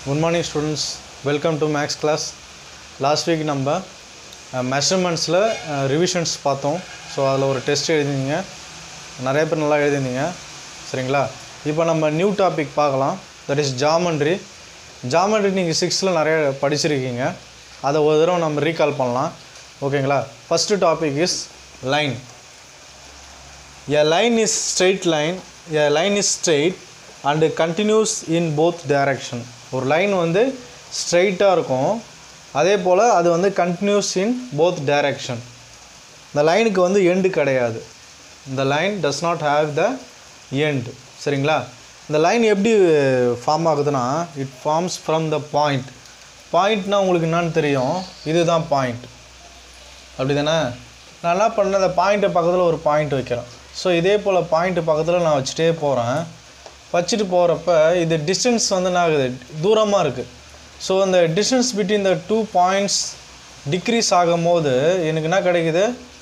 Good morning students welcome to maths class last week நம்ம மெஷர்மெண்ட்ஸில் revisions பார்த்தோம் so அதில் ஒரு டெஸ்ட் எழுதிருந்தீங்க நிறைய பேர் நல்லா எழுதிருந்தீங்க சரிங்களா இப்போ நம்ம நியூ டாபிக் பார்க்கலாம் தட் இஸ் ஜாமண்ட்ரி ஜாமண்ட்ரி நீங்கள் சிக்ஸ்த்தில் நிறைய படிச்சிருக்கீங்க அதை ஒரு தடவை நம்ம ரீகால் பண்ணலாம் ஓகேங்களா first topic is line A line is straight line a line is straight and continues in both direction ஒரு லைன் வந்து ஸ்ட்ரைட்டாக இருக்கும் அதே போல் அது வந்து கண்டினியூஸ் இன் போத் டைரக்ஷன் இந்த லைனுக்கு வந்து எண்டு கிடையாது இந்த line does not have the end சரிங்களா இந்த லைன் எப்படி ஃபார்ம் ஆகுதுன்னா it forms from the point பாயிண்ட்னா உங்களுக்கு என்னன்னு தெரியும் இதுதான் பாயிண்ட் அப்படி தானே நான் என்ன பண்ணேன் அந்த பாயிண்ட்டு பக்கத்தில் ஒரு பாயிண்ட் வைக்கிறேன் ஸோ இதே போல் பாயிண்ட்டு பக்கத்தில் நான் வச்சுட்டே போகிறேன் வச்சுட்டு போகிறப்ப இது டிஸ்டன்ஸ் வந்து என்ன ஆகுது தூரமாக இருக்குது ஸோ அந்த distance between the two points decrease ஆகும் போது எனக்கு என்ன கிடைக்குது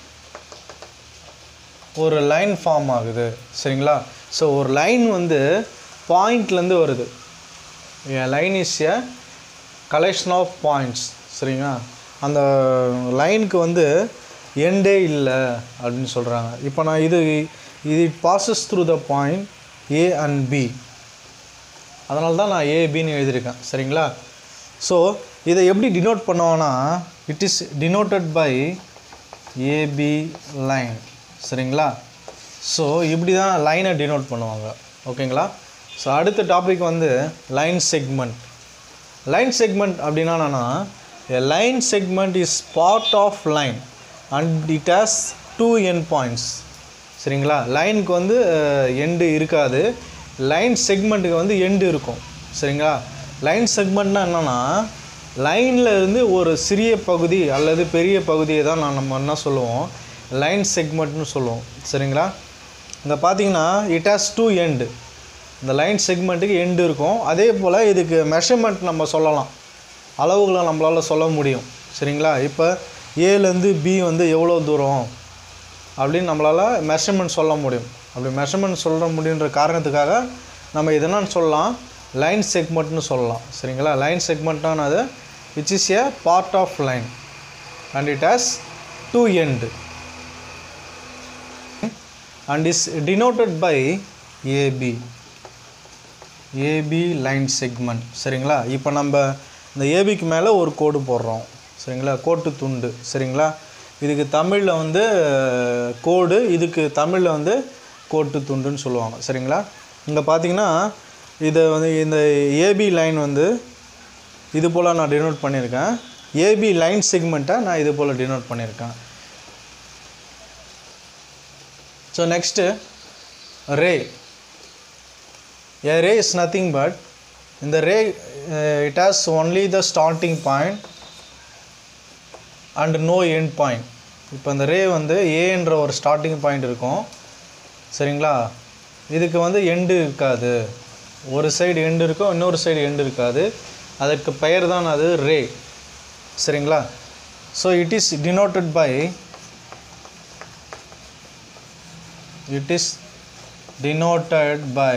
ஒரு லைன் ஃபார்ம் ஆகுது சரிங்களா ஸோ ஒரு லைன் வந்து பாயிண்ட்லேருந்து வருது line is a collection of points சரிங்களா அந்த லைனுக்கு வந்து எண்டே இல்லை அப்படின்னு சொல்கிறாங்க இப்போ நான் இது இது passes through the point A and B அதனால தான் நான் ஏபின்னு எழுதியிருக்கேன் சரிங்களா ஸோ இதை எப்படி டினோட் பண்ணுவோன்னா it is denoted by AB line சரிங்களா ஸோ இப்படி தான் லைனை டினோட் பண்ணுவாங்க ஓகேங்களா ஸோ அடுத்த டாபிக் வந்து லைன் செக்மெண்ட் லைன் செக்மெண்ட் அப்படின்னா என்னன்னா a line segment is part of line and it has two end points சரிங்களா லைனுக்கு வந்து எண்டு இருக்காது லைன் செக்மெண்ட்டுக்கு வந்து எண்டு இருக்கும் சரிங்களா லைன் செக்மெண்ட்னா என்னென்னா லைனில் இருந்து ஒரு சிறிய பகுதி அல்லது பெரிய பகுதியை தான் நான் நம்ம என்ன சொல்லுவோம் லைன் செக்மெண்ட்னு சொல்லுவோம் சரிங்களா இந்த பார்த்தீங்கன்னா இட் ஹாஸ் டூ எண்டு இந்த லைன் செக்மெண்ட்டுக்கு எண்டு இருக்கும் அதே போல் இதுக்கு மெஷர்மெண்ட் நம்ம சொல்லலாம் அளவுகளை நம்மளால் சொல்ல முடியும் சரிங்களா இப்போ ஏலேருந்து பி வந்து எவ்வளோ தூரம் அப்படின்னு நம்மளால் மெஷர்மெண்ட் சொல்ல முடியும் அப்படி மெஷர்மெண்ட் சொல்ல முடியுன்ற காரணத்துக்காக நம்ம இதென்னு சொல்லலாம் லைன் செக்மெண்ட்னு சொல்லலாம் சரிங்களா லைன் செக்மெண்ட்னா அது which is a part of line and it has two end and is denoted by AB AB line segment சரிங்களா இப்போ நம்ம இந்த ஏபிக்கு மேலே ஒரு கோடு போடுறோம் சரிங்களா கோட்டு துண்டு சரிங்களா இதுக்கு தமிழில் வந்து கோடு இதுக்கு தமிழில் வந்து கோட்டு துண்டுன்னு சொல்லுவாங்க சரிங்களா இங்கே பார்த்தீங்கன்னா இதை வந்து இந்த ஏபி லைன் வந்து இது போல் நான் டினோட் பண்ணியிருக்கேன் ஏபி லைன் செக்மெண்ட்டை நான் இது போல் டினோட் பண்ணியிருக்கேன் so next ray A ray is nothing but in the ray uh, it has only the starting point and no end point இப்போ இந்த ரே வந்து ஏன்ற ஒரு ஸ்டார்டிங் பாயிண்ட் இருக்கும் சரிங்களா இதுக்கு வந்து எண்டு இருக்காது ஒரு சைடு எண்டு இருக்கும் இன்னொரு சைடு எண்டு இருக்காது அதற்கு பெயர் தான் அது ரே சரிங்களா so it is denoted by it is denoted by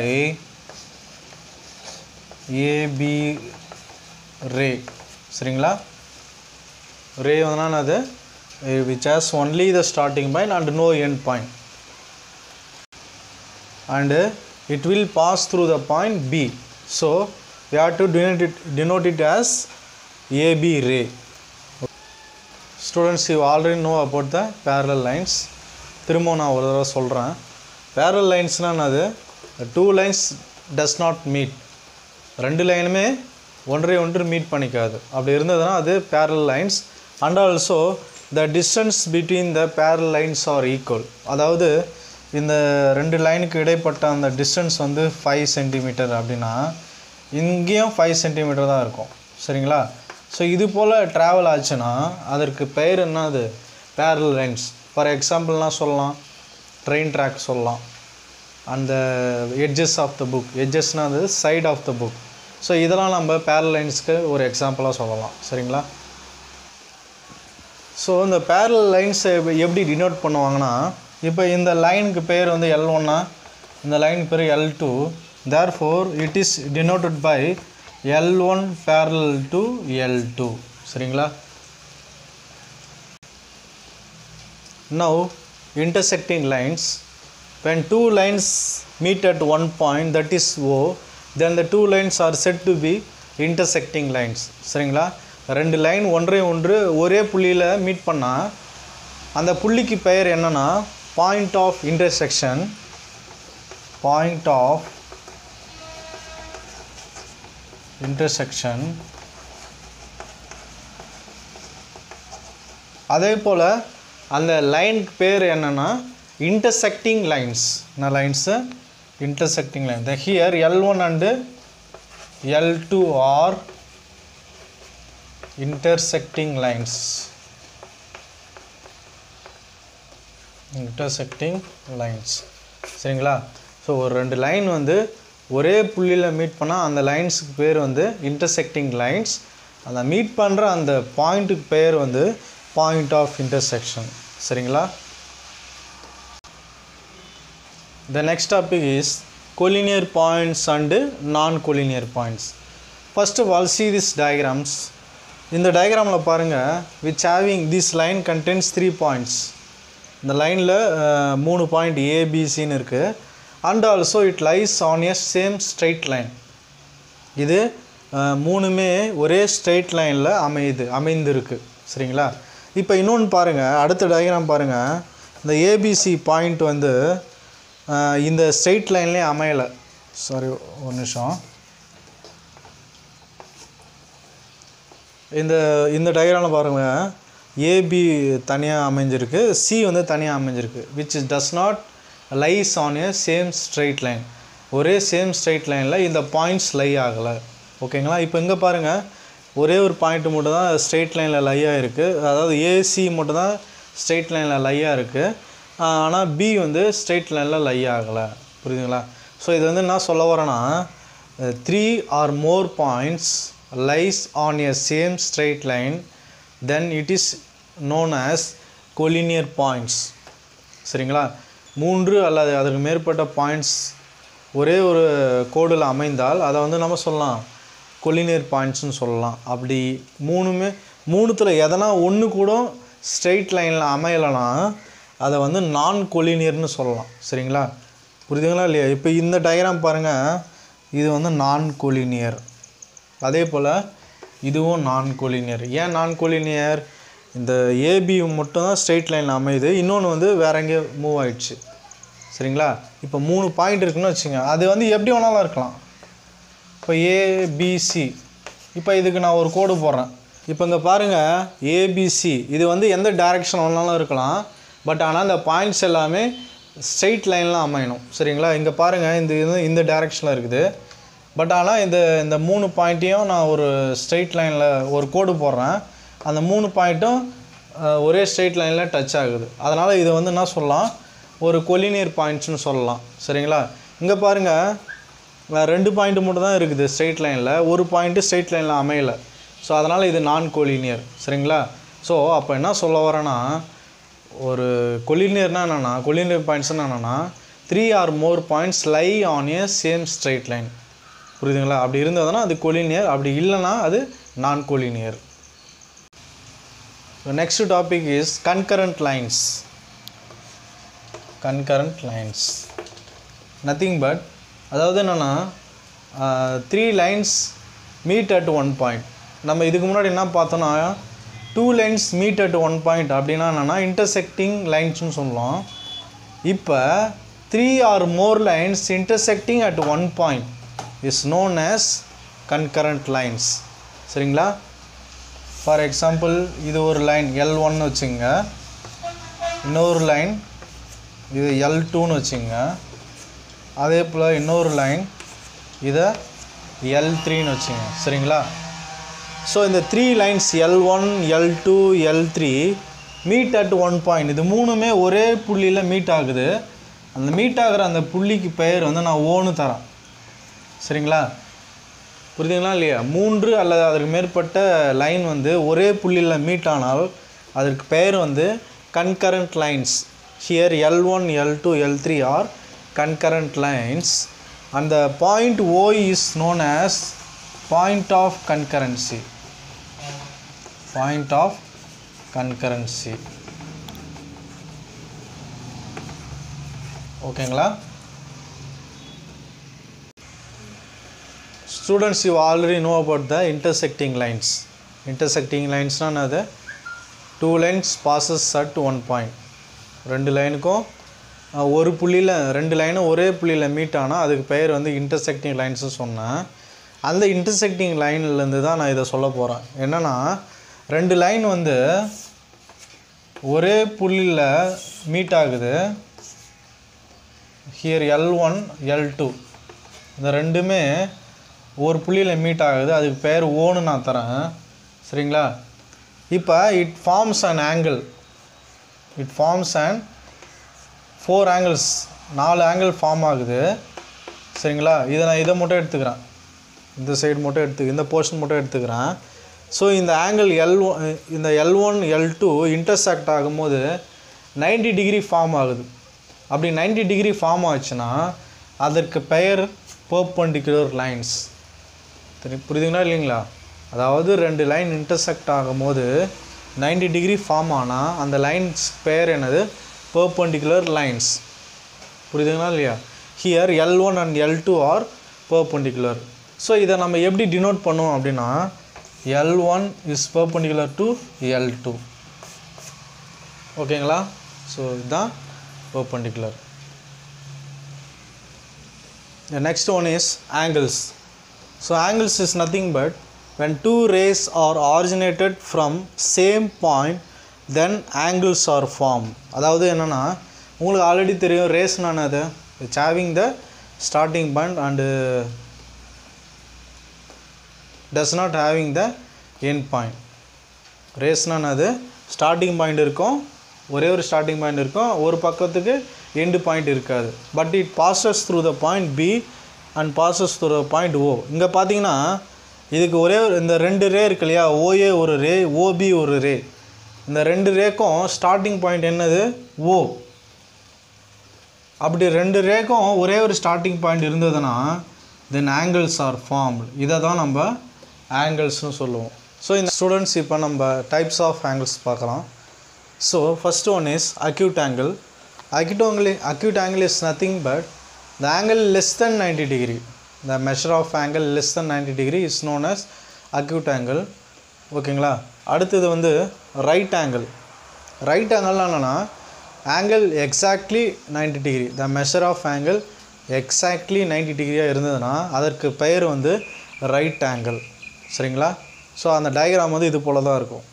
AB ray சரிங்களா ரே வந்து அது which has only the starting point and no end point and it will pass through the point B so we have to denote it denote it as AB ray students you already know about the parallel lines திரும்ப நான் ஒரு தடவை சொல்கிறேன் parallel லைன்ஸ்னால் அது two lines does not meet ரெண்டு லைனுமே ஒன்றை ஒன்று மீட் பண்ணிக்காது அப்படி இருந்ததுன்னா அது parallel lines and also the distance between the parallel lines are equal அதாவது இந்த ரெண்டு லைனுக்கு இடைப்பட்ட அந்த டிஸ்டன்ஸ் வந்து ஃபைவ் சென்டிமீட்டர் அப்படின்னா இங்கேயும் ஃபைவ் சென்டிமீட்டர் தான் இருக்கும் சரிங்களா ஸோ இது போல் ட்ராவல் ஆச்சுன்னா அதற்கு பெயர் என்னது பேரல் லைன்ஸ் ஃபார் எக்ஸாம்பிள்னால் சொல்லலாம் ட்ரெயின் ட்ராக் சொல்லலாம் அந்த எட்ஜஸ் ஆஃப் த புக் எட்ஜஸ்னால் அது side of the book so இதெல்லாம் நம்ம பேரலைன்ஸ்க்கு ஒரு எக்ஸாம்பிளாக சொல்லலாம் சரிங்களா ஸோ இந்த பேரல் லைன்ஸை எப்படி டினோட் பண்ணுவாங்கன்னா இப்போ இந்த லைனுக்கு பேர் வந்து எல் ஒன்னா இந்த லைன் பேர் L two therefore it is denoted by L one parallel to L two சரிங்களா now intersecting lines when two lines meet at one point that is O then the two lines are said to be intersecting lines சரிங்களா ரெண்டு line ஒன்றை ஒன்று ஒரே புள்ளியில் meet பண்ணால் அந்த புள்ளிக்கு பெயர் என்னன்னா point of intersection point of intersection அதே போல் அந்த லைனுக்கு பேர் என்னென்னா இன்டர்செக்டிங் லைன்ஸ் என்ன lines intersecting line the here L one and L two are intersecting lines intersecting lines சரிங்களா ஸோ ஒரு ரெண்டு லைன் வந்து ஒரே புள்ளியில் மீட் பண்ணால் அந்த லைன்ஸுக்கு பேர் வந்து இன்டர்செக்டிங் லைன்ஸ் அந்த மீட் பண்ணுற அந்த பாயிண்ட்டுக்கு பேர் வந்து பாயிண்ட் ஆஃப் இன்டர்செக்ஷன் சரிங்களா the next topic is collinear points and non collinear points first of all see this diagrams இந்த டயக்ராமில் பாருங்கள் which having this line contains three points இந்த லைனில் மூணு பாயிண்ட் ஏபிசின்னு இருக்குது and also it lies on a same straight line இது அஹ், மூணுமே ஒரே ஸ்ட்ரைட் லைனில் அமையுது அமைந்திருக்கு சரிங்களா இப்போ இன்னொன்று பாருங்கள் அடுத்த டயக்ராம் பாருங்கள் இந்த ஏபிசி பாயிண்ட் வந்து அஹ், இந்த ஸ்ட்ரைட் லைன்லேயே அமையலை சாரி ஒரு நிமிஷம் இந்த இந்த டயக்ராமில் பாருங்கள் ஏபி தனியாக அமைஞ்சிருக்கு சி வந்து தனியாக அமைஞ்சிருக்கு which does not lies on a same straight line ஒரே சேம் ஸ்ட்ரைட் லைனில் இந்த பாயிண்ட்ஸ் லை ஆகலை ஓகேங்களா இப்போ இங்கே பாருங்கள் ஒரே ஒரு பாயிண்ட் மட்டும் தான் ஸ்ட்ரெயிட் லைனில் லையாக இருக்குது அதாவது ஏசி மட்டும் தான் ஸ்ட்ரெயிட் லைனில் லையாக இருக்குது ஆனால் பி வந்து ஸ்ட்ரெயிட் லைனில் லை ஆகலை புரியுதுங்களா ஸோ இது வந்து என்ன சொல்ல வரேன்னா three or more points lies on a same straight line then it is known as collinear points சரிங்களா மூன்று அல்லது அதற்கு மேற்பட்ட பாயிண்ட்ஸ் ஒரே ஒரு கோடில் அமைந்தால் அதை வந்து நம்ம சொல்லலாம் கொலினியர் பாயிண்ட்ஸ்னு சொல்லலாம் அப்படி மூணுமே மூணுத்தில் எதனா ஒன்று கூட ஸ்ட்ரெயிட் லைனில் அமையலைன்னா அதை வந்து நான் கொலினியர்னு சொல்லலாம் சரிங்களா புரியுதுங்களா இல்லையா இப்போ இந்த டயக்ராம் பாருங்கள் இது வந்து நான் கொலினியர் அதே போல் இதுவும் நான் கொலினியர் ஏன் நான் கொலினியர் இந்த ஏபி மட்டும் தான் ஸ்ட்ரெயிட் லைனில் அமையுது இன்னொன்று வந்து வேற எங்கேயோ மூவ் ஆயிடுச்சு சரிங்களா இப்போ மூணு பாயிண்ட் இருக்குன்னு வச்சுங்க அது வந்து எப்படி வேணாலும் இருக்கலாம் இப்போ ஏபிசி இப்போ இதுக்கு நான் ஒரு கோடு போடுறேன் இப்போ இங்கே பாருங்கள் ஏபிசி இது வந்து எந்த டைரெக்ஷன் வேணாலும் இருக்கலாம் பட் ஆனால் இந்த பாயிண்ட்ஸ் எல்லாமே ஸ்ட்ரெயிட் லைனில் அமையணும் சரிங்களா இங்கே பாருங்கள் இந்த இது இந்த டைரெக்ஷனில் இருக்குது பட் ஆனால் இந்த இந்த மூணு பாயிண்ட்டையும் நான் ஒரு ஸ்ட்ரெயிட் லைனில் ஒரு கோடு போடுறேன் அந்த மூணு பாயிண்ட்டும் ஒரே ஸ்ட்ரெயிட் லைனில் டச் ஆகுது அதனால் இது வந்து என்ன சொல்லலாம் ஒரு கொலினியர் பாயிண்ட்ஸ்னு சொல்லலாம் சரிங்களா இங்கே பாருங்கள் ரெண்டு பாயிண்ட் மட்டும் தான் இருக்குது ஸ்ட்ரெயிட் லைனில் ஒரு பாயிண்ட்டு ஸ்ட்ரெயிட் லைனில் அமையலை ஸோ அதனால் இது நான் கொலினியர் சரிங்களா ஸோ அப்போ என்ன சொல்ல வரேன்னா ஒரு கொலினியர்னா என்னென்னா கொலினியர் பாயிண்ட்ஸ்னா என்னென்னா three or more points lie on a same straight line புரியுதுங்களா அப்படி இருந்ததுன்னா அது கொலினியர் அப்படி இல்லைன்னா அது non collinear next topic is concurrent lines concurrent lines nothing but அதாவது என்னென்னா three lines meet at one point நம்ம இதுக்கு முன்னாடி என்ன பார்த்தோன்னா two lines meet at one point அப்படின்னா என்னென்னா இன்டர்செக்டிங் லைன்ஸ்னு சொல்லலாம் இப்போ three or more lines intersecting at one point is known as concurrent lines சரிங்களா ஃபார் எக்ஸாம்பிள் இது ஒரு லைன் எல் ஒன்னு வச்சுங்க இன்னொரு லைன் இது எல் டூன்னு வச்சுங்க அதே போல் இன்னொரு லைன் இதை எல் த்ரீன்னு வச்சுங்க சரிங்களா ஸோ இந்த three lines L one L two L three meet at one point இது மூணுமே ஒரே புள்ளியில் மீட் ஆகுது அந்த மீட் ஆகிற அந்த புள்ளிக்கு பெயர் வந்து நான் ஓன்னு தரேன் சரிங்களா புரியுதுங்களா இல்லையா மூன்று அல்லது அதற்கு மேற்பட்ட லைன் வந்து ஒரே புள்ளியில் மீட் ஆனால் அதற்கு பெயர் வந்து concurrent lines here L one L two L three are concurrent lines and the point O is known as point of concurrency point of concurrency ஓகேங்களா students you already know about the intersecting lines intersecting லைன்ஸ்னால் என்னது two lines passes at one point ரெண்டு லைனுக்கும் அஹ், ஒரு புள்ளியில் ரெண்டு லைனும் ஒரே புள்ளியில் மீட் ஆனால் அதுக்கு பெயர் வந்து இன்டர்செக்டிங் லைன்ஸ்னு சொன்னேன் அந்த இன்டர்செக்டிங் லைன்லேருந்து தான் நான் இதை சொல்ல போகிறேன் என்னென்னா ரெண்டு லைன் வந்து ஒரே புள்ளியில் மீட் ஆகுது here L one L two இந்த ரெண்டுமே ஒரு புள்ளியில் மீட் ஆகுது அதுக்கு பேர் ஓன்னு நான் தரேன் சரிங்களா இப்போ it forms an angle it forms and four angles நாலு ஆங்கிள் ஃபார்ம் ஆகுது சரிங்களா இதை நான் இதை மட்டும் எடுத்துக்கிறேன் இந்த சைடு மட்டும் எடுத்து இந்த போர்ஷன் மட்டும் எடுத்துக்கிறேன் ஸோ இந்த ஆங்கிள் எல் இந்த L one L two intersect ஆகும்போது 90 டிகிரி ஃபார்ம் ஆகுது அப்படி 90 டிகிரி ஃபார்ம் ஆச்சுன்னா அதற்கு பெயர் பர்பண்டிகுலர் லைன்ஸ் தெரியும் புரியுதுங்களா இல்லைங்களா அதாவது ரெண்டு லைன் இன்டர்செக்ட் ஆகும்போது 90 டிகிரி ஃபார்ம் ஆனால் அந்த லைன்ஸ் பெயர் என்னது பர்பண்டிகுலர் லைன்ஸ் புரியுதுங்களா இல்லையா here L one and L two are perpendicular so இதை நம்ம எப்படி டினோட் பண்ணுவோம் அப்படின்னா L one is perpendicular to L two ஓகேங்களா ஸோ இதுதான் perpendicular The next one is angles. So angles is nothing but when two rays are originated from same point then angles are formed. அதாவது என்னன்னா உங்களுக்கு already தெரியும் ரேஸ்னா என்னது it's having the starting point and does not having the end point ரேஸ்னா என்னது starting point இருக்கும் ஒரே ஒரு ஸ்டார்டிங் பாயிண்ட் இருக்கும் ஒரு பக்கத்துக்கு எண்டு பாயிண்ட் இருக்காது but it passes through the point B and passes through the point O இங்கே பார்த்தீங்கன்னா இதுக்கு ஒரே ஒரு இந்த ரெண்டு ரே இருக்கு இல்லையா ஓஏ ஒரு ரே ஓபி ஒரு ரே இந்த ரெண்டு ரேக்கும் ஸ்டார்டிங் பாயிண்ட் என்னது ஓ அப்படி ரெண்டு ரேக்கும் ஒரே ஒரு ஸ்டார்டிங் பாயிண்ட் இருந்ததுன்னா தென் ஆங்கிள்ஸ் ஆர் ஃபார்ம்டு இதை தான் நம்ம ஆங்கிள்ஸ்னு சொல்லுவோம் ஸோ இந்த ஸ்டூடெண்ட்ஸ் இப்போ நம்ம டைப்ஸ் ஆஃப் ஆங்கிள்ஸ் பார்க்கலாம் so first one is acute angle acute angle acute angle is nothing but the angle less than ninety degree the measure of angle less than ninety degree is known as acute angle ஓகேங்களா அடுத்தது வந்து right angle right ஆங்கிள்னா என்னென்னா angle exactly 90 degree the measure of angle exactly 90 டிகிரியாக இருந்ததுன்னா அதற்கு பெயர் வந்து ரைட் ஆங்கிள் சரிங்களா ஸோ அந்த டயக்ராம் வந்து இது போல தான் இருக்கும்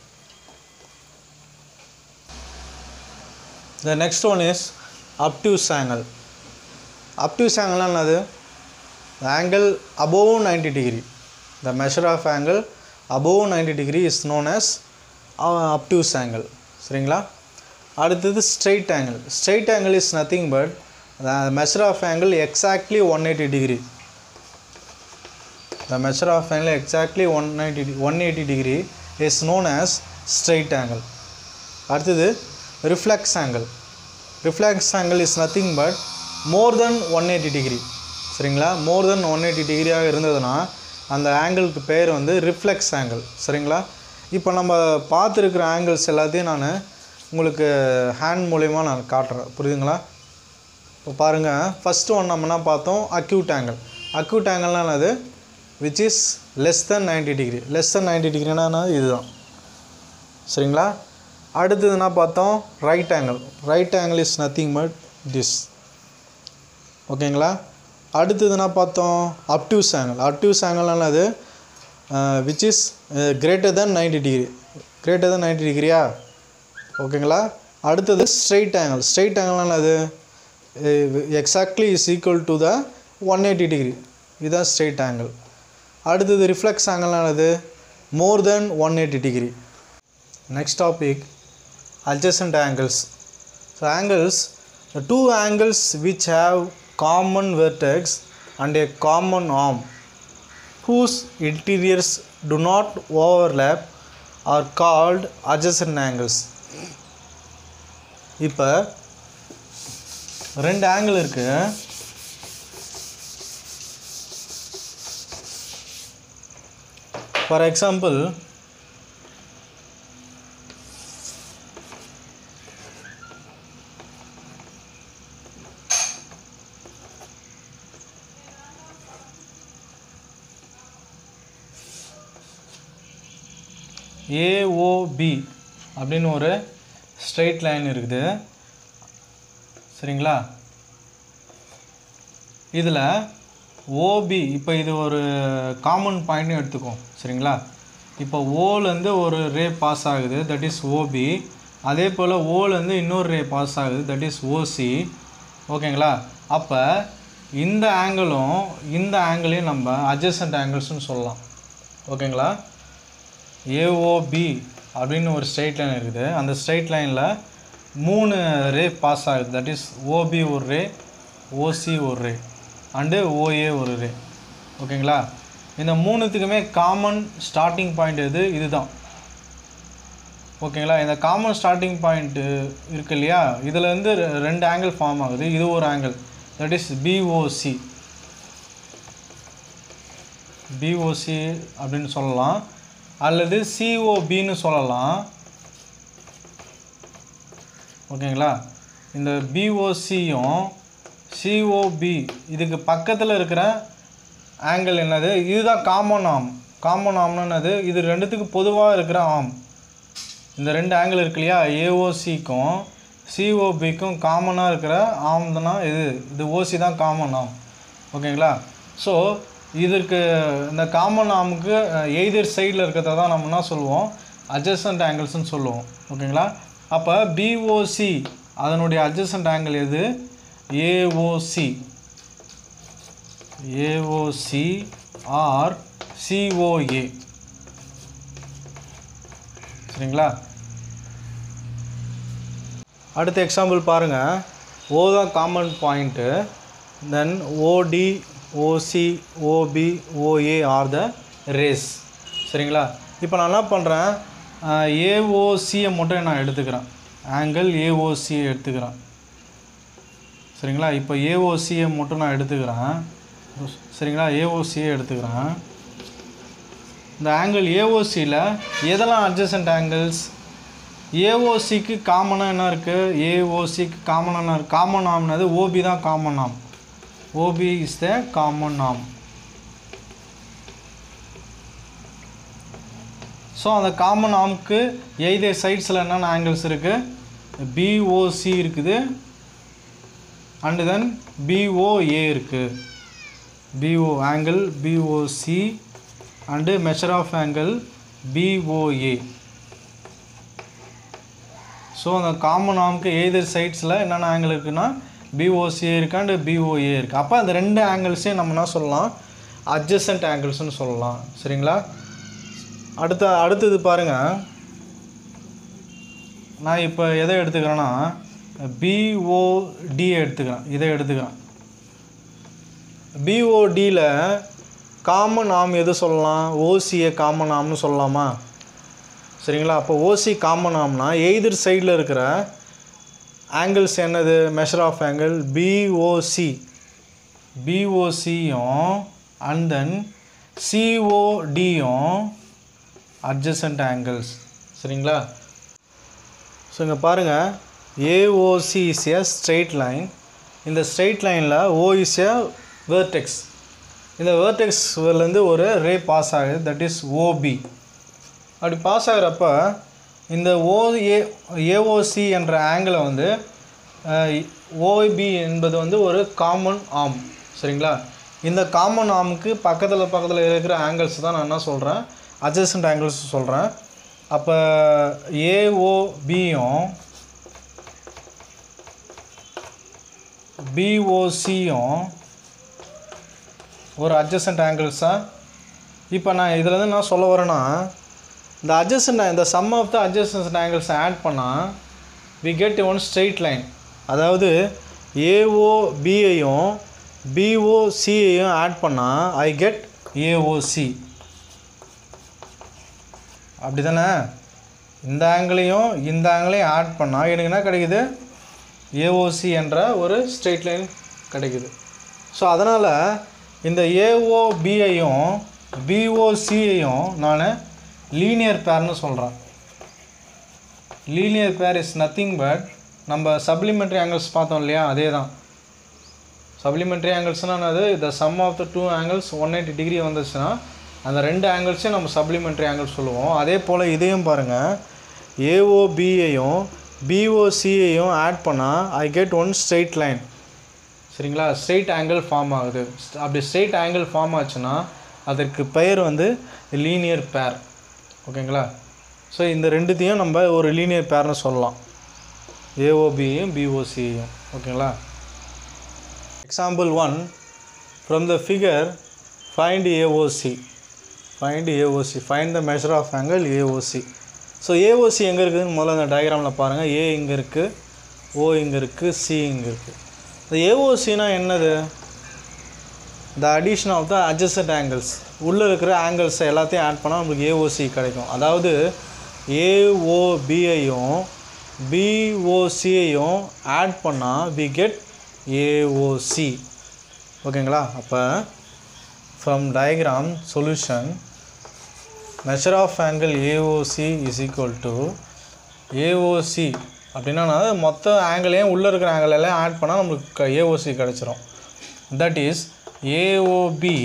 the next one is obtuse angle obtuse ஆங்கிள்னா என்னது angle above 90 degree the measure of angle above 90 degree is known as obtuse angle சரிங்களா அடுத்தது straight angle straight angle is nothing but measure of angle exactly one eighty degree the measure of angle exactly one ninety one eighty degree is known as straight angle அடுத்தது reflex angle reflex angle is nothing but more than one eighty degree சரிங்களா more than one eighty டிகிரியாக இருந்ததுன்னா அந்த ஆங்கிளுக்கு பேர் வந்து reflex angle சரிங்களா இப்போ நம்ம பார்த்துருக்குற ஆங்கிள்ஸ் எல்லாத்தையும் நான் உங்களுக்கு ஹேண்ட் மூலயமா நான் காட்டுறேன் புரியுதுங்களா இப்போ பாருங்கள் ஃபஸ்ட்டு ஒன் நம்ம என்ன பார்த்தோம் அக்யூட் ஆங்கிள் அக்யூட் ஆங்கிள்னா என்னது which is less than 90 degree less than 90 டிகிரினா இதுதான் சரிங்களா அடுத்தது என்ன பார்த்தோம் right angle right angle is nothing but this ஓகேங்களா அடுத்தது என்ன பார்த்தோம் அப்டியூஸ் ஆங்கிள் அப்டியூஸ் ஆங்கிள்னா அது which is greater than 90 degree greater than 90 டிகிரியா ஓகேங்களா அடுத்தது ஸ்ட்ரெயிட் ஆங்கிள் ஸ்ட்ரெயிட் ஆங்கிள்னா அது exactly is equal to the one eighty degree இதுதான் ஸ்ட்ரெயிட் ஆங்கிள் அடுத்தது ரிஃப்ளெக்ஸ் ஆங்கிள்னானது more than one eighty degree next topic adjacent angles so angles the two angles which have common vertex and a common arm whose interiors do not overlap are called adjacent angles இப்போ ரெண்டு angle இருக்கு for example AOB அப்படின்னு ஒரு straight line இருக்குது சரிங்களா இதில் OP இப்போ இது ஒரு காமன் பாயிண்ட்னு எடுத்துக்கோம் சரிங்களா இப்போ ஓலேருந்து ஒரு ரே பாஸ் ஆகுது தட் இஸ் ஓபி அதே போல் ஓலேருந்து இன்னொரு ரே பாஸ் ஆகுது தட் இஸ் ஓசி ஓகேங்களா அப்போ இந்த ஆங்கிளும் இந்த ஆங்கிளையும் நம்ம அட்ஜசன்ட் ஆங்கிள்ஸ்னு சொல்லலாம் ஓகேங்களா ஏஓபி அப்படின்னு ஒரு ஸ்ட்ரெயிட் லைன் இருக்குது அந்த ஸ்ட்ரெயிட் லைனில் மூணு ரே பாஸ் ஆகுது தட் இஸ் ஓபி ஒரு ரே ஓசி ஒரு ரே அண்டு ஓஏ ஒரு ரே ஓகேங்களா இந்த மூணுத்துக்குமே காமன் ஸ்டார்டிங் பாயிண்ட் எது இதுதான் ஓகேங்களா இந்த காமன் ஸ்டார்டிங் பாயிண்ட்டு இருக்கு இல்லையா இதில் இருந்து ரெ- ரெண்டு ஆங்கிள் ஃபார்ம் ஆகுது இது ஒரு angle that is BOC BOC அப்படின்னு சொல்லலாம் அல்லது சிஓபின்னு சொல்லலாம் ஓகேங்களா இந்த பிஓசியும் சிஓபி இதுக்கு பக்கத்தில் இருக்கிற ஆங்கிள் என்னது இதுதான் காமன் ஆம் காமன் ஆம்னா என்னது இது ரெண்டுத்துக்கு பொதுவாக இருக்கிற ஆம் இந்த ரெண்டு ஆங்கிள் இருக்கு இல்லையா ஏஓசிக்கும் சிஓபிக்கும் காமனாக இருக்கிற ஆம் தானா இது இது ஓசி தான் காமன் ஆம் ஓகேங்களா ஸோ இதற்கு இந்த காமன் ஆமுக்கு எய்தர் சைடில் இருக்கிறத தான் நம்ம என்ன சொல்லுவோம் அட்ஜசன்ட் ஆங்கிள்ஸ்னு சொல்லுவோம் ஓகேங்களா அப்போ பிஓசி அதனுடைய அட்ஜசன்ட் ஆங்கிள் எது ஏஓசி ஏஓசி ஆர் சிஓஏ சரிங்களா அடுத்த எக்ஸாம்பிள் பாருங்கள் ஓ தான் common point then OD OC OB OA are the rays சரிங்களா இப்போ நான் என்ன பண்ணுறேன் ஏஓசியை மட்டும் நான் எடுத்துக்கிறேன் ஆங்கிள் ஏஓசியை எடுத்துக்கிறேன் சரிங்களா இப்போ ஏஓசியை மட்டும் நான் எடுத்துக்கிறேன் சரிங்களா ஏஓசியை எடுத்துக்கிறேன் இந்த ஆங்கிள் ஏஓசியில் எதெல்லாம் அட்ஜசன்ட் ஆங்கிள்ஸ் ஏஓசிக்கு காமனாக என்ன இருக்குது ஏஓசிக்கு காமனாக என்ன இருக்கு காமன் ஆம்னது ஓபி தான் common arm OB is the common arm so அந்த காமன் ஆம்க்கு எய்தே சைட்ஸில் என்னென்ன ஆங்கிள்ஸ் இருக்குது பிஓசி இருக்குது அண்டு தென் பிஓஏ இருக்குது BO angle BOC and measure of angle BOA so அந்த காமன் ஆம்க்கு எய்தர் சைட்ஸில் என்னென்ன ஆங்கிள் இருக்குன்னா பிஓசி இருக்கு அண்டு பிஓஏ இருக்குது அப்போ அந்த ரெண்டு ஆங்கிள்ஸையும் நம்ம என்ன சொல்லலாம் அட்ஜசன்ட் ஆங்கிள்ஸ்னு சொல்லலாம் சரிங்களா அடுத்த அடுத்தது பாருங்கள் நான் இப்போ எதை எடுத்துக்கிறேன்னா பிஓடி எடுத்துக்கிறேன் இதை எடுத்துக்கிறேன் பிஓடியில் காமன் ஆம் எது சொல்லலாம் ஓசியை காமன் ஆம்னு சொல்லலாமா சரிங்களா அப்போ ஓசி காமன் ஆம்னா எய்தர் சைடில் இருக்கிற ஆங்கிள்ஸ் என்னது மெஷர் ஆஃப் ஆங்கிள் பிஓசி பிஓசியும் அண்ட் தென் சிஓடியும் அட்ஜசன்ட் ஆங்கிள்ஸ் சரிங்களா ஸோ இங்கே பாருங்கள் AOC is a straight line இந்த ஸ்ட்ரெயிட் லைனில் ஓ இஸ் எ வேர்டெக்ஸ் இந்த வேர்டெக்ஸ்லேருந்து ஒரு ரே பாஸ் ஆகுது தட் இஸ் ஓபி அப்படி பாஸ் ஆகிறப்ப இந்த ஓஏ ஏஓசி என்ற ஆங்கிளை வந்து ஓபி என்பது வந்து ஒரு காமன் ஆம் சரிங்களா இந்த காமன் ஆமுக்கு பக்கத்தில் பக்கத்தில் இருக்கிற ஆங்கிள்ஸ் தான் நான் என்ன சொல்கிறேன் அட்ஜசன்ட் ஆங்கிள்ஸ் சொல்கிறேன் அப்போ ஏஓபியும் பிஓசியும் ஒரு அட்ஜசன்ட் ஆங்கிள்ஸா இப்போ நான் இதில் இருந்து நான் சொல்ல வரேன்னா இந்த அட்ஜசன்ட் இந்த sum of the adjacent angles add பண்ணால் we get one straight line அதாவது ஏஓபியையும் பிஓசியையும் ஆட் பண்ணால் ஐ கெட் ஏஓசி அப்படி தானே இந்த ஆங்கிளையும் இந்த ஆங்கிளையும் ஆட் பண்ணால் எனக்கு என்ன கிடைக்குது ஏஓசி என்ற ஒரு ஸ்ட்ரெயிட் லைன் கிடைக்குது ஸோ அதனால் இந்த ஏஓபியையும் பிஓசியையும் நான் லீனியர் பேர்னு சொல்கிறேன் linear pair is nothing but நம்ம சப்ளிமெண்ட்ரி ஆங்கிள்ஸ் பார்த்தோம் இல்லையா அதே தான் சப்ளிமெண்ட்ரி ஆங்கிள்ஸ்னால் அது the sum of the two angles one eighty degree வந்துச்சுன்னா அந்த ரெண்டு ஆங்கிள்ஸையும் நம்ம சப்ளிமெண்ட்ரி ஆங்கிள் சொல்லுவோம் அதே போல் இதையும் பாருங்கள் ஏஓபியையும் பிஓசியையும் ஆட் பண்ணால் I get one straight line சரிங்களா ஸ்ட்ரெயிட் ஆங்கிள் ஃபார்ம் ஆகுது அப்படி ஸ்ட்ரெயிட் ஆங்கிள் ஃபார்ம் ஆச்சுன்னா அதற்கு பெயர் வந்து லீனியர் பேர் ஓகேங்களா ஸோ இந்த ரெண்டுத்தையும் நம்ம ஒரு லீனியர் பேர்னு சொல்லலாம் ஏஓபியையும் பிஓசியையும் ஓகேங்களா example one from the figure find AOC find AOC find the measure of angle AOC so AOC எங்கே இருக்குதுன்னு முதல்ல அந்த டயக்ராமில் பாருங்கள் ஏ இங்கே இருக்குது ஓ இங்கே இருக்குது சி இங்கே இருக்குது இந்த ஏஓசினா என்னது the addition of the adjacent angles உள்ளே இருக்கிற ஆங்கிள்ஸ் எல்லாத்தையும் ஆட் பண்ணால் நம்மளுக்கு ஏஓசி கிடைக்கும் அதாவது ஏஓபியையும் பிஓசியையும் ஆட் பண்ணால் வி கெட் ஏஓசி ஓகேங்களா அப்போ from diagram solution measure of angle AOC is equal to AOC அப்படின்னா நான் மொத்த ஆங்கிளையும் உள்ளே இருக்கிற ஆங்கிள் எல்லாம் ஆட் பண்ணால் நம்மளுக்கு ஏஓசி கிடச்சிரும் that is AOB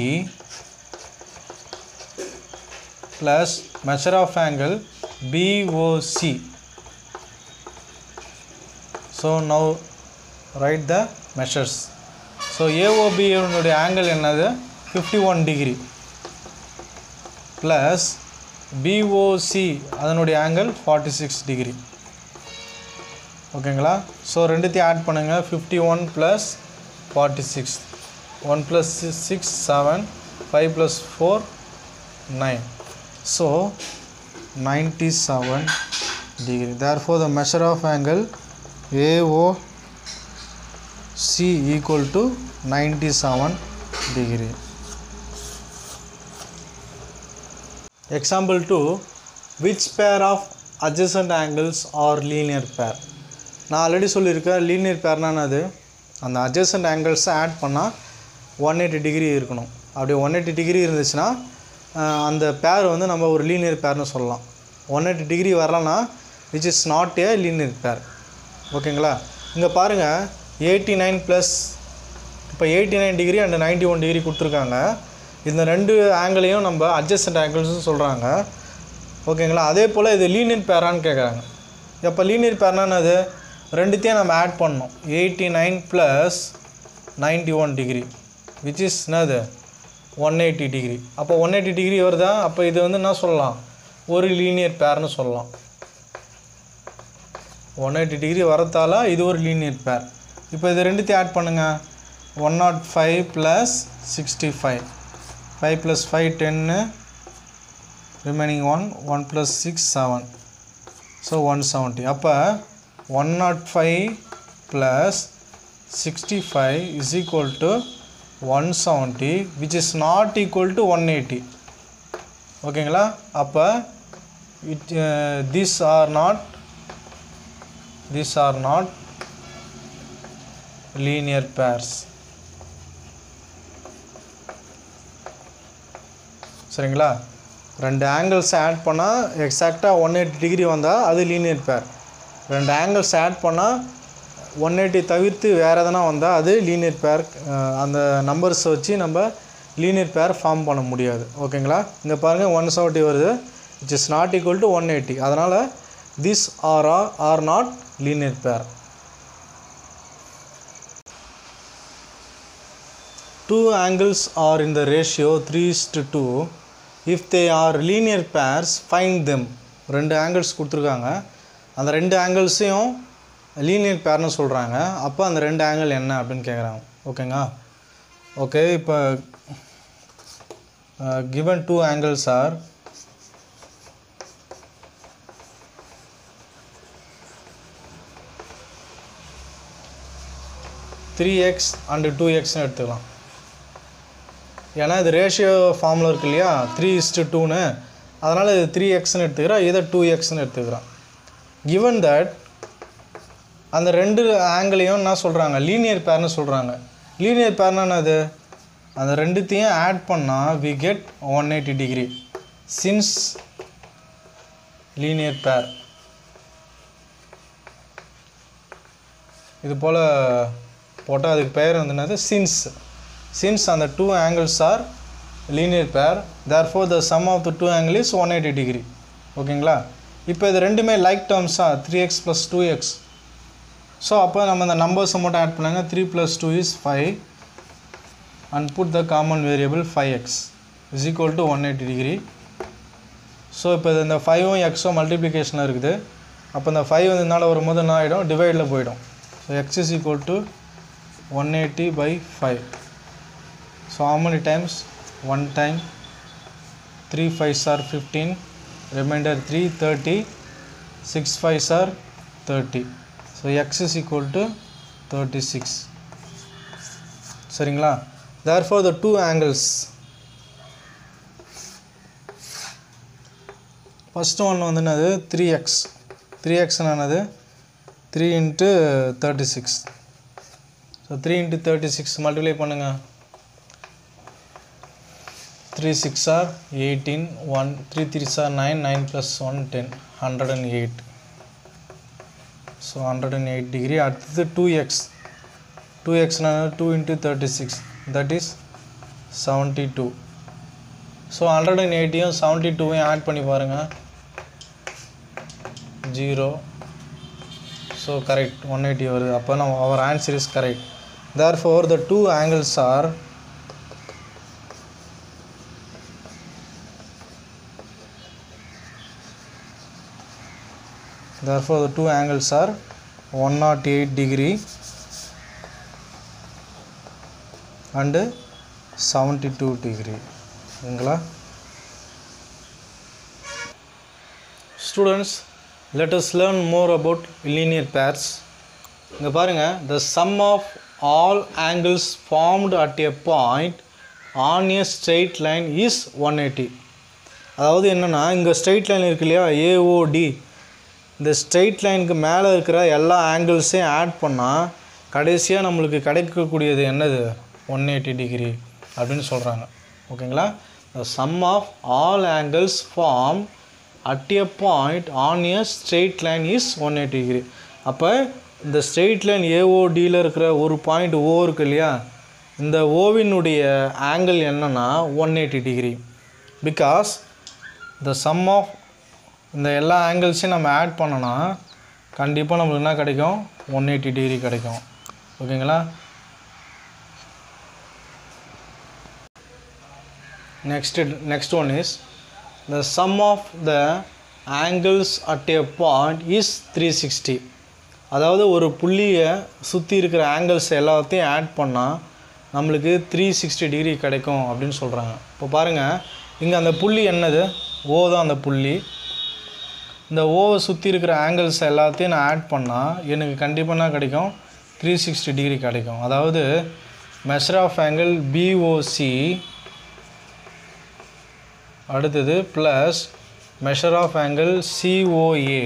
plus measure of angle BOC so now write the measures so ஏஓபியினுடைய ஆங்கிள் என்னது fifty one degree plus BOC அதனுடைய ஆங்கிள் ஃபார்ட்டி சிக்ஸ் டிகிரி ஓகேங்களா ஸோ ரெண்டுத்தையும் ஆட் பண்ணுங்கள் fifty one plus forty six one plus six seven five plus four nine so ninety seven degree therefore the measure of angle AO C equal to ninety seven degree example two which pair of adjacent angles are linear pair நான் already சொல்லியிருக்கேன் linear பேர்னா அது அந்த adjacent ஆங்கிள்ஸை add பண்ணால் one eighty degree இருக்கணும் அப்படி one eighty degree இருந்துச்சுன்னா ஆஹ், அந்த பேர் வந்து நம்ம ஒரு லீனியர் பேர்னு சொல்லலாம் ஒன் எயிட்டி டிகிரி வரலன்னா which is not a linear pair ஓகேங்களா இங்கே பாருங்கள் எயிட்டி நைன் ப்ளஸ் இப்போ eighty nine degree and ninety one degree கொடுத்துருக்காங்க இந்த ரெண்டு ஆங்கிளையும் நம்ம அட்ஜஸ்டன்ட் ஆங்கிள்ஸ்னு சொல்கிறாங்க ஓகேங்களா அதே போல் இது லீனியர் பேரான்னு கேட்குறாங்க எப்போ லீனியர் பேர்னா என்னது ரெண்டுத்தையும் நம்ம ஆட் பண்ணோம் eighty nine plus ninety one degree which is என்னது ஒன் எயிட்டி டிகிரி அப்போ ஒன் எயிட்டி டிகிரி வருதா அப்போ இது வந்து என்ன சொல்லலாம் ஒரு லீனியர் பேர்னு சொல்லலாம் ஒன் எயிட்டி டிகிரி வரத்தால இது ஒரு லீனியர் பேர் இப்போ இது ரெண்டுத்தையும் ஆட் பண்ணுங்கள் one nought five plus sixty five five plus five டென்னு remaining one one plus six seven so one seventy அப்போ one nought five plus sixty five is equal to one seventy which is not equal to one eighty ஓகேங்களா அப்போ it this are not these are not linear pairs சரிங்களா ரெண்டு angles add பண்ணால் எக்ஸாக்டாக one eighty degree வந்தால் அது linear pair ரெண்டு angles add பண்ணால் ஒன் எயிட்டி தவிர்த்து வேறு எதனா வந்தால் அது லீனியர் பேர் அந்த நம்பர்ஸ் வச்சு நம்ம லீனியர் பேர் ஃபார்ம் பண்ண முடியாது ஓகேங்களா இங்கே பாருங்கள் ஒன் செவன்ட்டி வருது it is not equal to one eighty அதனால் this are are not linear pair. Two angles are in the ratio 3 is to 2. If they are linear pairs, find them. ரெண்டு angles கொடுத்துருக்காங்க அந்த ரெண்டு ஆங்கிள்ஸையும் linear பேர்னு சொல்கிறாங்க அப்போ அந்த ரெண்டு ஆங்கிள் என்ன அப்படின்னு கேட்குறாங்க ஓகேங்களா ஓகே இப்போ given two angles are three X and two எக்ஸ்னு எடுத்துக்கலாம் ஏன்னா இது ரேஷியோ ஃபார்மில் இருக்கு இல்லையா த்ரீ இஸ்டு டூன்னு அதனால் இது த்ரீ எக்ஸ்னு எடுத்துக்கிறோம் இதை டூ எக்ஸ்னு எடுத்துக்கிறோம் கிவன் தட் அந்த ரெண்டு ஆங்கிளையும் என்ன சொல்கிறாங்க லீனியர் பேர்னு சொல்கிறாங்க லீனியர் பேர்னா என்னது அந்த ரெண்டுத்தையும் ஆட் பண்ணால் we get one eighty degree since linear pair இது போல் போட்டால் அதுக்கு பெயர் வந்து என்னது சின்ஸ் சின்ஸ் அந்த two angles are linear pair therefore the sum of the two angle is one eighty degree ஓகேங்களா இப்போ இது ரெண்டுமே லைக் டேர்ம்ஸாக three X plus two X so அப்போ நம்ம இந்த நம்பர்ஸை மட்டும் ஆட் பண்ணாங்க three plus two is five and put the common variable five X is equal to one eighty degree so இப்போ இது இந்த ஃபைவும் எக்ஸும் மல்டிப்ளிகேஷனில் இருக்குது அப்போ இந்த ஃபைவ் வந்து இதனால் வரும்போது என்ன ஆகிடும் டிவைடில் போயிடும் so x is equal to one eighty by five so how many times one time three fives are fifteen remainder three thirty six fives are thirty so x is equal to thirty six சரிங்களா therefore the two angles first one வந்து என்னது three x three x என்னது three into thirty six so three into thirty six multiply பண்ணுங்கள் three six are eighteen one three three sir nine nine plus one ten hundred and eight so hundred and eight degree அடுத்தது two x two எக்ஸ்னா two into thirty six that is seventy two so hundred and எயிட்டியும் seventy டூவையும் add பண்ணி பாருங்கள் zero so correct one eighty வருது அப்போ நம்ம our answer is correct therefore the two angles are therefore the two angles are 108 degree and 72 degree ஓகேங்களா students let us learn more about linear pairs இங்கே பாருங்கள் the sum of all angles formed at a point on a straight line is 180 அதாவது என்னென்னா இங்கே straight line இருக்கு இல்லையா AOD இந்த straight லைனுக்கு மேலே இருக்கிற எல்லா ஆங்கிள்ஸையும் ஆட் பண்ணால் கடைசியாக நம்மளுக்கு கிடைக்கக்கூடியது என்னது ஒன் எயிட்டி டிகிரி அப்படின்னு சொல்கிறாங்க ஓகேங்களா the sum of all angles form at a point on a straight line is one eighty degree அப்போ இந்த ஸ்ட்ரெயிட் லைன் ஏஓடியில் இருக்கிற ஒரு பாயிண்ட் ஓ இருக்கு இல்லையா இந்த ஓவினுடைய ஆங்கிள் என்னன்னா one eighty degree because the sum of இந்த எல்லா ஆங்கிள்ஸையும் நம்ம ஆட் பண்ணோன்னா கண்டிப்பாக நம்மளுக்கு என்ன கிடைக்கும் ஒன் எயிட்டி டிகிரி கிடைக்கும் ஓகேங்களா next next one is the sum of the angles at a point is three sixty அதாவது ஒரு புள்ளியை சுற்றி இருக்கிற ஆங்கிள்ஸ் எல்லாத்தையும் ஆட் பண்ணால் நம்மளுக்கு த்ரீ சிக்ஸ்டி டிகிரி கிடைக்கும் அப்படின்னு சொல்கிறாங்க இப்போ பாருங்கள் இங்கே அந்த புள்ளி என்னது ஓ தான் அந்த புள்ளி இந்த ஓவை சுற்றி இருக்கிற ஆங்கிள்ஸ் எல்லாத்தையும் நான் ஆட் பண்ணால் எனக்கு கண்டிப்பாக என்ன கிடைக்கும் த்ரீ சிக்ஸ்டி டிகிரி கிடைக்கும் அதாவது மெஷர் ஆஃப் ஆங்கிள் பிஓசி அடுத்தது plus measure of angle COA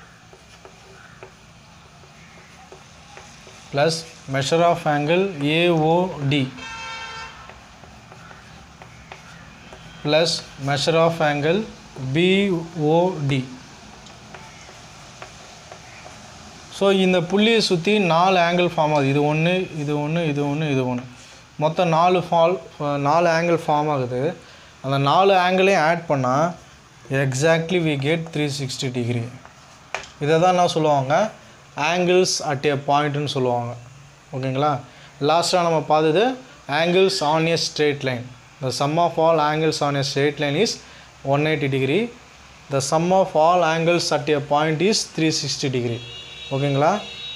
plus measure of angle AOD plus measure of angle BOD so இந்த புள்ளியை சுற்றி நாலு ஆங்கிள் ஃபார்ம் ஆகுது இது ஒன்று இது ஒன்று இது ஒன்று இது ஒன்று மொத்தம் நாலு ஃபால் நாலு ஆங்கிள் ஃபார்ம் ஆகுது அந்த நாலு ஆங்கிளையும் ஆட் பண்ணால் exactly we get three sixty degree இதை தான் என்ன சொல்லுவாங்க ஆங்கிள்ஸ் அட் ஏ பாயிண்ட்டுன்னு சொல்லுவாங்க ஓகேங்களா லாஸ்ட்டாக நம்ம பார்த்தது angles on a straight line the sum of all angles on a straight line is one eighty degree the sum of all angles at a point is three sixty degree ஓகேங்களா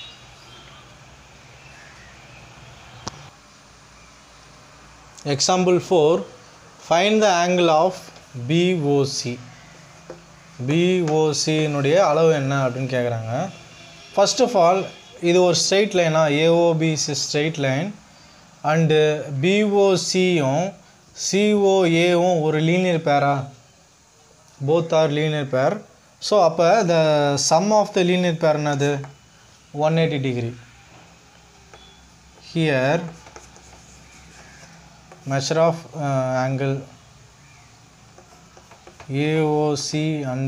example four find the angle of BOC பிஓசியினுடைய அளவு என்ன அப்படின்னு கேட்குறாங்க first of all இது ஒரு straight லைனா AOB is straight line and பிஓசியும் சிஓஏவும் ஒரு லீனியர் பேரா both are linear pair so அப்போ the sum of the linear pair என்னது one eighty degree here measure of uh, angle AOC and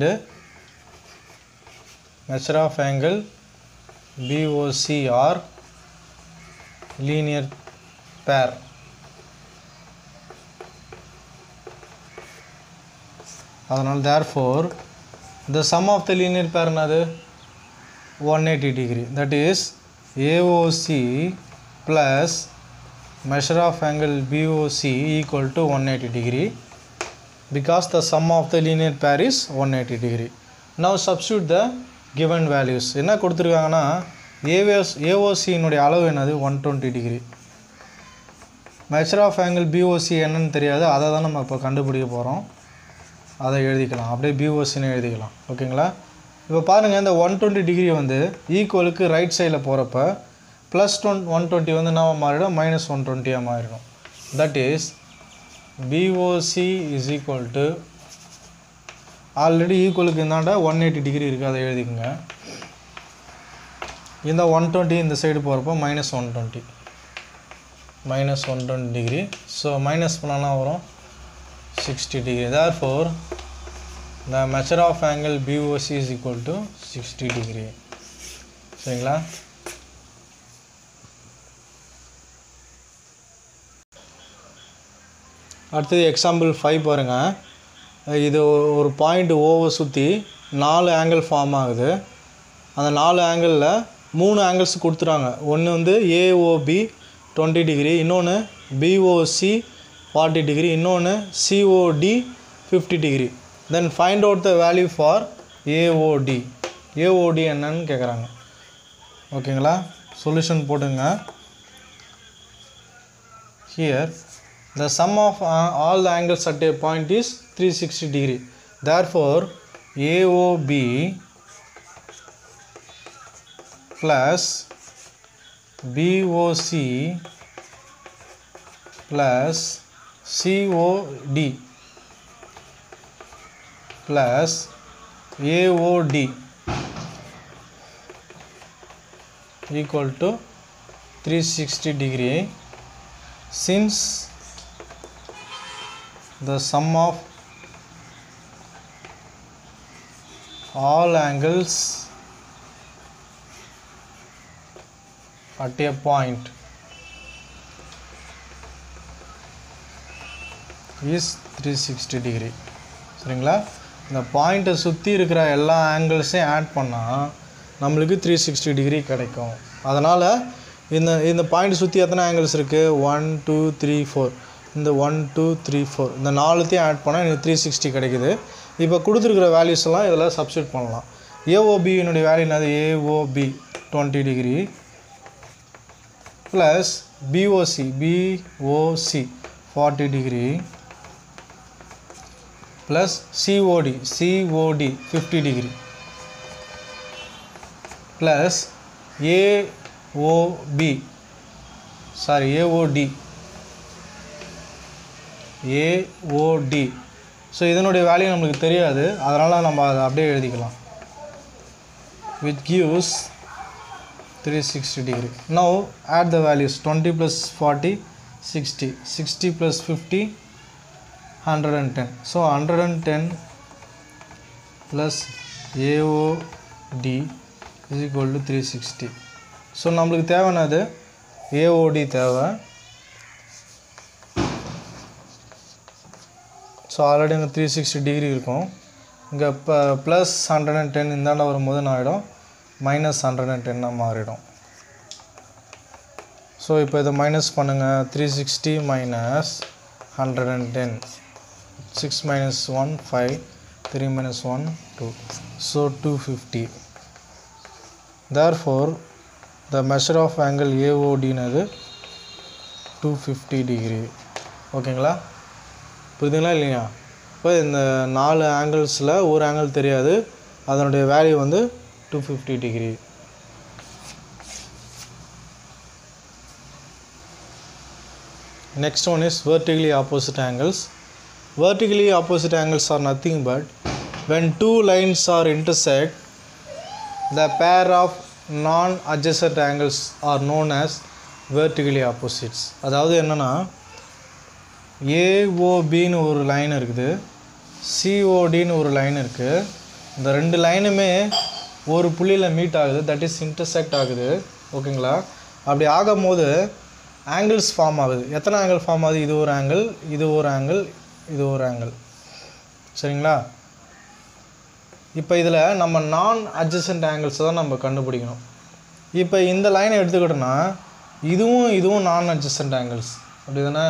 measure of angle BOC are linear pair அதனால் therefore the sum of the linear pair என்னது 180 degree that is AOC plus measure of angle BOC equal to 180 degree because the sum of the linear pair is 180 degree now substitute the given values என்ன கொடுத்துருக்காங்கன்னா AVS ஏஓசியினுடைய அளவு என்னது one twenty degree measure of angle BOC என்னன்னு தெரியாது அதை தான் நம்ம இப்போ கண்டுபிடிக்க போகிறோம் அதை எழுதிக்கலாம் அப்படியே பிஓசின்னு எழுதிக்கலாம் ஓகேங்களா இப்போ பாருங்கள் இந்த ஒன் டுவெண்ட்டி டிகிரி வந்து ஈக்குவலுக்கு ரைட் சைடில் போகிறப்ப ப்ளஸ் டொன் ஒன் டுவெண்ட்டி வந்து என்ன மாறிடும் மைனஸ் ஒன் டுவெண்ட்டியாக மாறிடும் that is BOC is equal to already ஈக்குவலுக்கு இந்தாண்ட ஒன் எயிட்டி டிகிரி இருக்குது அதை எழுதிக்கோங்க இந்த ஒன் டுவெண்ட்டி இந்த சைடு போகிறப்போ minus one twenty minus one twenty degree so minus பண்ணலாம் வரும் sixty degree therefore the measure of angle BOC is equal to sixty degree சரிங்களா அடுத்தது எக்ஸாம்பிள் ஃபைவ் பாருங்கள் இது ஒரு பாயிண்ட் ஓவை சுற்றி நாலு ஆங்கிள் ஃபார்ம் ஆகுது அந்த நாலு ஆங்கிளில் மூணு ஆங்கிள்ஸ் கொடுத்துறாங்க ஒன்று வந்து ஏஓபி டுவெண்ட்டி டிகிரி இன்னொன்று பிஓசி ஃபார்ட்டி டிகிரி இன்னொன்று COD fifty degree then find out the value for AOD AOD என்னன்னு கேட்குறாங்க ஓகேங்களா சொல்யூஷன் போட்டுங்க here the sum of uh, all the angles at a point is 360 degree therefore AOB plus BOC plus COD plus AOD equal to 360 degree since the sum of all angles at a point is 360 degree சரிங்களா இந்த பாயிண்ட்டை சுற்றி இருக்கிற எல்லா ஆங்கிள்ஸையும் add பண்ணால் நம்மளுக்கு three sixty degree கிடைக்கும் அதனால் இந்த இந்த பாயிண்ட் சுற்றி எத்தனை ஆங்கிள்ஸ் இருக்குது ஒன் டூ த்ரீ ஃபோர் இந்த ஒன் டூ த்ரீ ஃபோர் இந்த நாலுத்தையும் ஆட் பண்ணால் எனக்கு த்ரீ சிக்ஸ்டி கிடைக்குது இப்போ கொடுத்துருக்குற வேல்யூஸ் எல்லாம் இதில் சப்ஸ்டியூட் பண்ணலாம் ஏஓபியினுடைய வேல்யூ என்னது AOB twenty degree plus BOC BOC forty degree plus COD COD fifty degree plus AOB sorry AOD AOD so இதனுடைய வேல்யூ நம்மளுக்கு தெரியாது அதனால் நம்ம அதை அப்படியே எழுதிக்கலாம் with gives 360 degree now add the values 20 plus 40 60 60 plus 50 110 so 110 plus AOD is equal to 360 so நம்மளுக்கு தேவையானது ஏஓடி தேவை ஸோ ஆல்ரெடி இங்கே த்ரீ சிக்ஸ்டி டிகிரி இருக்கும் இங்கே இப்போ ப்ளஸ் ஹண்ட்ரட் அண்ட் டென் இந்தாண்ட வரும்போது என்ன ஆகிடும் மைனஸ் ஹண்ட்ரட் அண்ட் டென்னாக மாறிடும் ஸோ இப்போ இதை மைனஸ் பண்ணுங்கள் three sixty minus hundred and ten six minus one five three minus one two so two fifty therefore the measure of angle ஏஓடினது two fifty degree ஓகேங்களா புரியுதுங்களா இல்லையா இப்போ இந்த நாலு ஆங்கிள்ஸில் ஒரு ஆங்கிள் தெரியாது அதனுடைய வேல்யூ வந்து two fifty degree next one is vertically opposite angles vertically opposite angles are nothing but when two lines are intersect the pair of non adjacent angles are known as vertically opposites அதாவது என்னன்னா ஏஓபின்னு ஒரு line இருக்குது சிஓடின்னு ஒரு line இருக்குது இந்த ரெண்டு லைனுமே ஒரு புள்ளியில் மீட் ஆகுது தட் இஸ் இன்டர்செக்ட் ஆகுது ஓகேங்களா அப்படி ஆகும்போது ஆங்கிள்ஸ் ஃபார்ம் ஆகுது எத்தனை ஆங்கிள் ஃபார்ம் ஆகுது இது ஒரு ஆங்கிள் இது ஒரு ஆங்கிள் இது ஒரு ஆங்கிள் சரிங்களா இப்போ இதில் நம்ம நான் அட்ஜசன்ட் ஆங்கிள்ஸ் தான் நம்ம கண்டுபிடிக்கணும் இப்போ இந்த லைனை எடுத்துக்கிட்டோன்னா இதுவும் இதுவும் நான் அட்ஜசன்ட் ஆங்கிள்ஸ் அப்படி தானே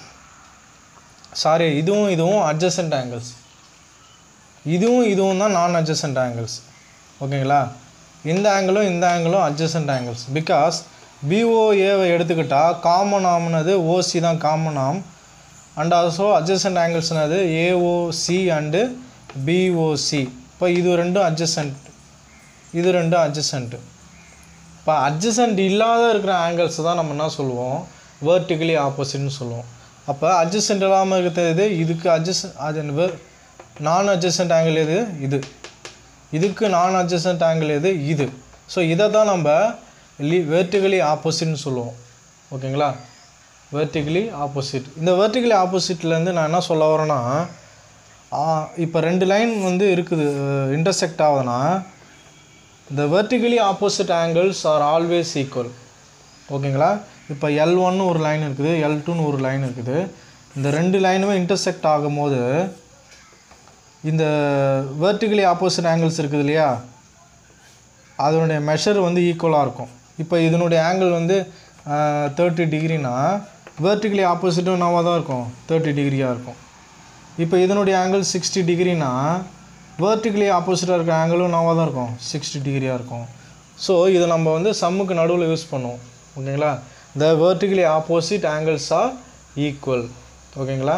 சாரி இதுவும் இதுவும் அட்ஜசன்ட் ஆங்கிள்ஸ் இதுவும் இதுவும் தான் நான் அட்ஜசன்ட் ஆங்கிள்ஸ் ஓகேங்களா இந்த ஆங்கிளும் இந்த ஆங்கிளும் அட்ஜசன்ட் ஆங்கிள்ஸ் பிகாஸ் பிஓஏவை எடுத்துக்கிட்டால் காமன் ஆம்னது ஓசி தான் common arm and also adjacent ஆங்கிள்ஸ்னது ஏஓசி அண்டு பிஓசி இப்போ இது ரெண்டும் அட்ஜசன்ட் இது ரெண்டும் அட்ஜசன்ட்டு இப்போ அட்ஜசன்ட் இல்லாத இருக்கிற ஆங்கிள்ஸ் தான் நம்ம என்ன சொல்லுவோம் வேர்ட்டிகலி ஆப்போசிட்னு சொல்லுவோம் அப்போ அட்ஜசன்ட் இல்லாமல் இருக்கிறது இதுக்கு அட்ஜஸ்ட் அது நான் அட்ஜசன்ட் ஆங்கிள் எது இது இதுக்கு நான் அட்ஜசன்ட் ஆங்கிள் எது இது ஸோ இதை தான் நம்ம லி வெர்டிகலி ஆப்போசிட்னு சொல்லுவோம் ஓகேங்களா வெர்டிகலி ஆப்போசிட் இந்த வெர்டிகலி ஆப்போசிட்லேருந்து நான் என்ன சொல்ல வரேன்னா இப்போ ரெண்டு லைன் வந்து இருக்குது இன்டர்செக்ட் ஆகுதுன்னா the vertically opposite angles are always equal ஓகேங்களா இப்போ எல் ஒன்னு ஒரு லைன் இருக்குது எல் டூன்னு ஒரு லைன் இருக்குது இந்த ரெண்டு லைனுமே இன்டர்செக்ட் ஆகும்போது இந்த vertically opposite angles இருக்குது இல்லையா அதனுடைய மெஷர் வந்து ஈக்குவலாக இருக்கும் இப்போ இதனுடைய ஆங்கிள் வந்து தேர்ட்டி டிகிரினா vertically ஆப்போசிட்டும் என்னவாக தான் இருக்கும் தேர்ட்டி டிகிரியாக இருக்கும் இப்போ இதனுடைய ஆங்கிள் சிக்ஸ்டி டிகிரினா vertically ஆப்போசிட்டாக இருக்க ஆங்கிளும் நாவாக தான் இருக்கும் சிக்ஸ்டி டிகிரியாக இருக்கும் ஸோ இதை நம்ம வந்து சம்முக்கு நடுவில் யூஸ் பண்ணுவோம் ஓகேங்களா the vertically opposite angles are equal ஓகேங்களா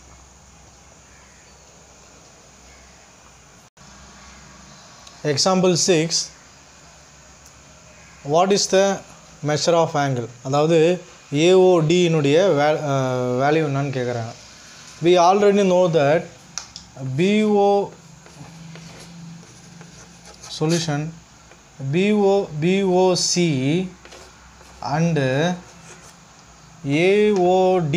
example six what is the measure of angle அதாவது ஏஓடியினுடைய வே வேல்யூ என்னன்னு கேட்குறாங்க we already know that BO solution BO BOC and AOD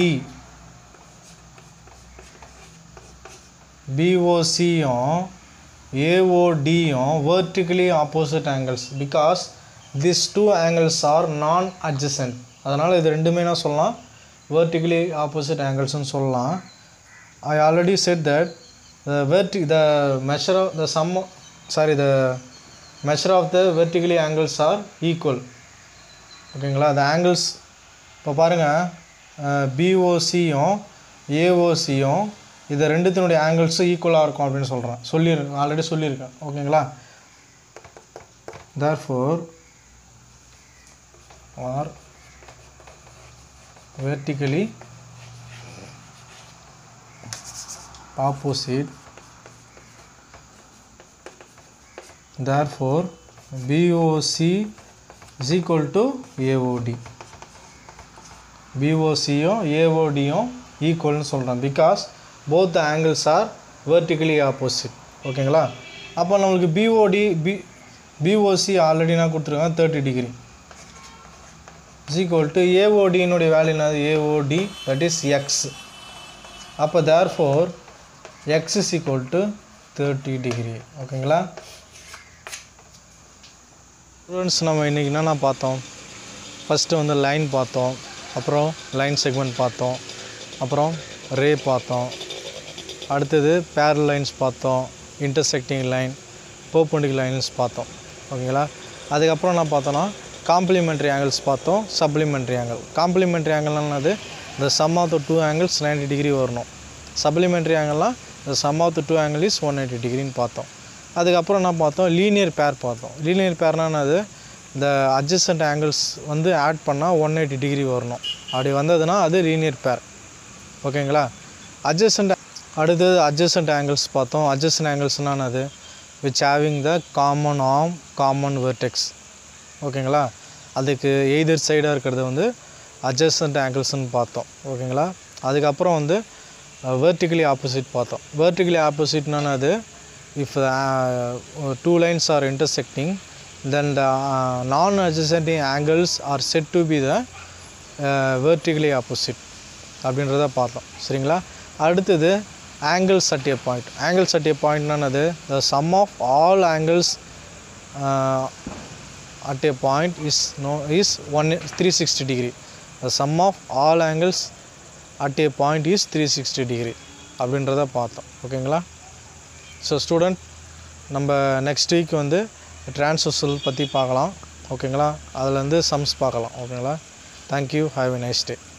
பிஓசியும் ஏஓடியும் vertically opposite angles because these two angles are non adjacent அதனால் இது ரெண்டுமே என்ன சொல்லலாம் vertically opposite angles-னு சொல்லலாம் I already said that the verti the measure of the sum of- sorry the measure of the vertically angles are equal ஓகேங்களா the angles இப்போ பாருங்கள் பிஓசியும் ஏஓசியும் இது ரெண்டுத்தினுடைய ஆங்கிள்ஸும் ஈக்குவலாக இருக்கும் அப்படின்னு சொல்கிறேன் சொல்லி ஆல்ரெடி சொல்லியிருக்கேன் ஓகேங்களா therefore are vertically opposite therefore BOC is equal to AOD பிஓசியும் ஏஓடியும் ஈக்குவல்னு சொல்கிறேன் because both the angles are vertically opposite ஓகேங்களா அப்போ நம்மளுக்கு பிஓடி பி பிஓசி ஆல்ரெடி நான் கொடுத்துருக்கேன் thirty degree is equal to ஏஓடியினுடைய வேல்யூ என்னது ஏஓடி தட் இஸ் எக்ஸ் அப்போ therefore x is equal to thirty degree ஓகேங்களா ஸ்டூடெண்ட்ஸ் நம்ம இன்றைக்கி என்னென்ன பார்த்தோம் ஃபஸ்ட்டு வந்து லைன் பார்த்தோம் அப்புறம் லைன் செக்மெண்ட் பார்த்தோம் அப்புறம் ரே பார்த்தோம் அடுத்தது பேரல் லைன்ஸ் பார்த்தோம் இன்டர்செக்டிங் லைன் பர்பண்டிகுலர் லைன்ஸ் பார்த்தோம் ஓகேங்களா அதுக்கப்புறம் என்ன பார்த்தோன்னா காம்ப்ளிமெண்ட்ரி ஆங்கிள்ஸ் பார்த்தோம் சப்ளிமெண்ட்ரி ஆங்கிள் காம்ப்ளிமெண்ட்ரி ஆங்கிள்னா என்னது இந்த sum of the two angles 90 degree வரணும் சப்ளிமெண்ட்ரி ஆங்கிள்லாம் இந்த sum of the two angle is one eighty டிகிரின்னு பார்த்தோம் அதுக்கப்புறம் என்ன பார்த்தோம் லீனியர் பேர் பார்த்தோம் லீனியர் பேர்னா என்னது இந்த அட்ஜஸ்டன்ட் ஆங்கிள்ஸ் வந்து ஆட் பண்ணால் ஒன் எயிட்டி டிகிரி வரணும் அப்படி வந்ததுன்னா அது லீனியர் பேர் ஓகேங்களா அட்ஜஸ்டன்ட் அடுத்தது அட்ஜஸ்டன்ட் ஆங்கிள்ஸ் பார்த்தோம் அட்ஜஸ்டன்ட் ஆங்கிள்ஸ்னால் என்னது which having the common arm common vertex ஓகேங்களா அதுக்கு எய்தர் சைடாக இருக்கிறது வந்து அட்ஜஸ்டன்ட் ஆங்கிள்ஸ்னு பார்த்தோம் ஓகேங்களா அதுக்கப்புறம் வந்து வெர்டிகலி ஆப்போசிட் பார்த்தோம் வெர்டிகலி ஆப்போசிட்னா அது if two lines are intersecting then the uh, non adjacent angles are said to be the uh, vertically opposite அப்படின்றத பார்த்தோம் சரிங்களா அடுத்தது angles at a point angles at a பாயிண்ட்னானது the sum of all angles at a point is no is 1 360 degree the sum of all angles at a point is 360 degree அப்படின்றத பார்த்தோம் ஓகேங்களா so student நம்ம next week வந்து transversal பற்றி பார்க்கலாம் ஓகேங்களா அதில் வந்து சம்ஸ் பார்க்கலாம் ஓகேங்களா thank you have a nice day